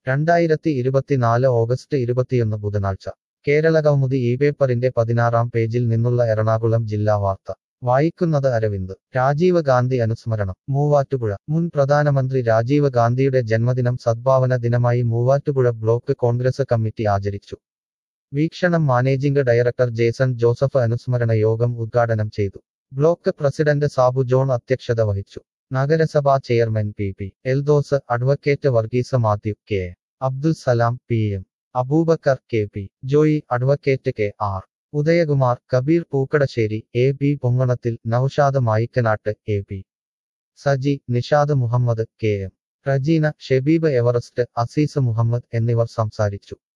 രണ്ടായിരത്തി ഇരുപത്തിനാല് ഓഗസ്റ്റ് ഇരുപത്തിയൊന്ന് ബുധനാഴ്ച കേരള കൗമുദി ഈ പേപ്പറിന്റെ പതിനാറാം പേജിൽ നിന്നുള്ള എറണാകുളം ജില്ലാ വാർത്ത വായിക്കുന്നത് അരവിന്ദ് രാജീവ് ഗാന്ധി അനുസ്മരണം മൂവാറ്റുപുഴ മുൻ പ്രധാനമന്ത്രി രാജീവ് ഗാന്ധിയുടെ ജന്മദിനം സദ്ഭാവന ദിനമായി മൂവാറ്റുപുഴ ബ്ലോക്ക് കോൺഗ്രസ് കമ്മിറ്റി ആചരിച്ചു വീക്ഷണം മാനേജിംഗ് ഡയറക്ടർ ജേസൺ ജോസഫ് അനുസ്മരണ യോഗം ഉദ്ഘാടനം ചെയ്തു ബ്ലോക്ക് പ്രസിഡന്റ് സാബു ജോൺ അധ്യക്ഷത വഹിച്ചു നഗരസഭാ chairman P P Eldhose advocate Varghese Mathew K A. Abdul Salam P M Abubakar K P Joy advocate K R Udayakumar Kabeer Pookkadassery A B Ponganathil Noushad Mayikkanattu A P Saji Nishad Muhammad K M Rajeena Shebeeb Everest Azeez Muhammad എന്നിവർ സംസാരിച്ചു